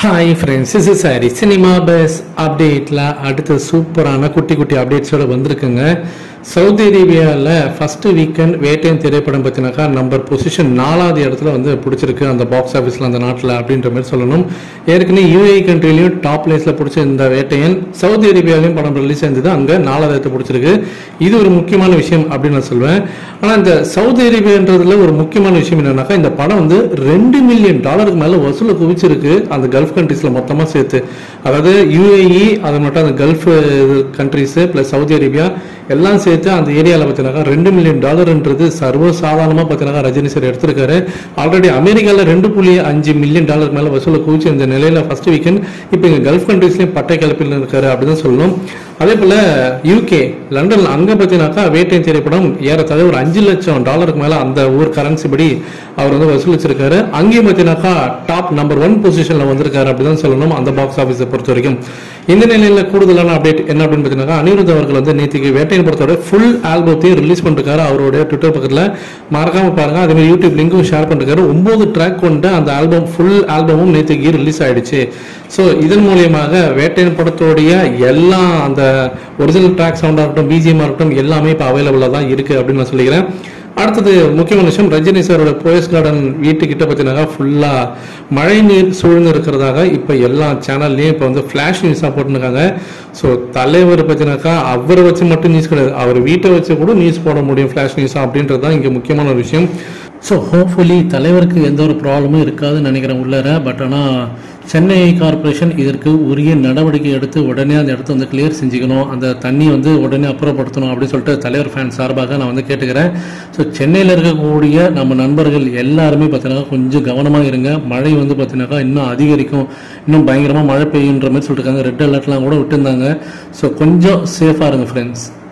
hi friends is sorry cinema buzz அப்டேட்டில் அடுத்த சூப்பரான குட்டி குட்டி அப்டேட்ஸோட வந்திருக்குங்க சவுதி அரேபியாவில் ஃபஸ்ட்டு வீக்கெண்ட் வேட்டையன் திரைப்படம் பார்த்தினாக்கா நம்பர் பொசிஷன் நாலாவது இடத்துல வந்து பிடிச்சிருக்கு அந்த பாக்ஸ் ஆஃபீஸில் அந்த நாட்டில் அப்படின்ற மாதிரி சொல்லணும் ஏற்கனவே யூஏஇ கண்ட்ரிலையும் டாப் பிளேஸில் பிடிச்ச இந்த வேட்டையன் சவுதி அரேபியாலையும் படம் ரிலீஸ் ஆயிருந்தது அங்கே நாலாவது இடத்துல பிடிச்சிருக்கு இது ஒரு முக்கியமான விஷயம் அப்படின்னு நான் சொல்வேன் ஆனால் இந்த சவுதி அரேபியான்றதுல ஒரு முக்கியமான விஷயம் என்னன்னாக்கா இந்த படம் வந்து ரெண்டு மில்லியன் டாலருக்கு மேலே வசூலை குவிச்சிருக்கு அந்த கல்ஃப் கண்ட்ரீஸில் மொத்தமாக சேர்த்து அதாவது யூஏஇ அது மட்டும் அந்த gulf countries plus Saudi Arabia எல்லாம் சேர்த்து அந்த ஏரியாவில் பார்த்தீங்கன்னா ரெண்டு மில்லியன் டாலர்ன்றது சர்வ சாதாரணமாக பார்த்தீங்கன்னா ரஜினி சார் எடுத்திருக்காரு ஆல்ரெடி அமெரிக்காவில் ரெண்டு புள்ளி அஞ்சு மில்லியன் டாலருக்கு மேலே வசூலை குவிச்சு இந்த நிலையில் ஃபர்ஸ்ட் வீக்கெண்ட் இப்போ இங்கே கல்ஃப் கண்ட்ரீஸ்லையும் பட்டை கிளப்பில் இருக்காரு அப்படின்னு சொல்லணும் அதே போல் யூகே லண்டன் அங்கே பார்த்தீங்கன்னாக்கா வேட்டையின் திரைப்படம் ஏறத்தாழ ஒரு அஞ்சு லட்சம் டாலருக்கு மேலே அந்த ஊர் கரன்சி படி அவர் வந்து வசூலிச்சிருக்காரு அங்கேயும் பார்த்தீங்கன்னாக்கா டாப் நம்பர் ஒன் பொசிஷனில் வந்திருக்காரு அப்படின்னு சொல்லணும் அந்த பாக்ஸ் ஆஃபீஸை பொறுத்த வரைக்கும் இந்த நிலையில் கூடுதலான அப்டேட் என்ன அப்படின்னு பார்த்தீங்கன்னா அனிருத் அவர்கள் வந்து நேற்றுக்கு வேட்டையின் படத்தோட ஃபுல் ஆல்பத்தையும் ரிலீஸ் பண்ணிருக்காரு அவருடைய ட்விட்டர் பக்கத்தில் மறக்காம பாருங்க அதே மாதிரி யூடியூப் லிங்க்கும் ஷேர் பண்ணிருக்காரு ஒன்பது ட்ராக் கொண்ட அந்த ஆல்பம் ஃபுல் ஆல்பமும் நேற்றுக்கு ரிலீஸ் ஆயிடுச்சு ஸோ இதன் மூலியமாக வேட்டையின் படத்தோடைய எல்லா அந்த ஒரிஜினல் ட்ராக் சவுண்டாக இருக்கட்டும் பிஜிஎம்மாக இருக்கட்டும் எல்லாமே இப்போ அவைலபிளாக தான் இருக்குது அப்படின்னு நான் சொல்லிக்கிறேன் அடுத்தது முக்கியமான விஷயம் ரஜினி சாரோட போயஸ் கார்டன் வீட்டுக்கிட்ட பார்த்தீங்கன்னா ஃபுல்லாக மழை நீர் சூழ்ந்து இருக்கிறதாக இப்போ எல்லா சேனல்லையும் இப்போ வந்து ஃப்ளாஷ் நியூஸாக போட்டுருக்காங்க ஸோ தலைவர் பார்த்தீங்கன்னாக்கா அவரை வச்சு மட்டும் நியூஸ் கிடையாது அவர் வீட்டை வச்சு கூட நியூஸ் போட முடியும் ஃப்ளாஷ் நியூஸாக அப்படின்றது தான் இங்கே முக்கியமான ஒரு விஷயம் ஸோ ஹோப்ஃபுல்லி தலைவருக்கு எந்த ஒரு ப்ராப்ளமும் இருக்காதுன்னு நினைக்கிறேன் உள்ளார பட் ஆனால் சென்னை கார்ப்பரேஷன் இதற்கு உரிய நடவடிக்கை எடுத்து உடனே அந்த இடத்த வந்து கிளியர் செஞ்சுக்கணும் அந்த தண்ணி வந்து உடனே அப்புறப்படுத்தணும் அப்படின்னு சொல்லிட்டு தலைவர் ஃபேன் சார்பாக நான் வந்து கேட்டுக்கிறேன் ஸோ சென்னையில் இருக்கக்கூடிய நம்ம நண்பர்கள் எல்லாருமே பார்த்தீங்கன்னா கொஞ்சம் கவனமாக இருங்க மழை வந்து பார்த்தீங்கன்னாக்கா இன்னும் அதிகரிக்கும் இன்னும் பயங்கரமாக மழை பெய்யுன்ற மாதிரி சொல்லிட்டு இருக்காங்க ரெட் அலர்ட்லாம் கூட விட்டுருந்தாங்க ஸோ கொஞ்சம் சேஃபாக இருங்க ஃப்ரெண்ட்ஸ்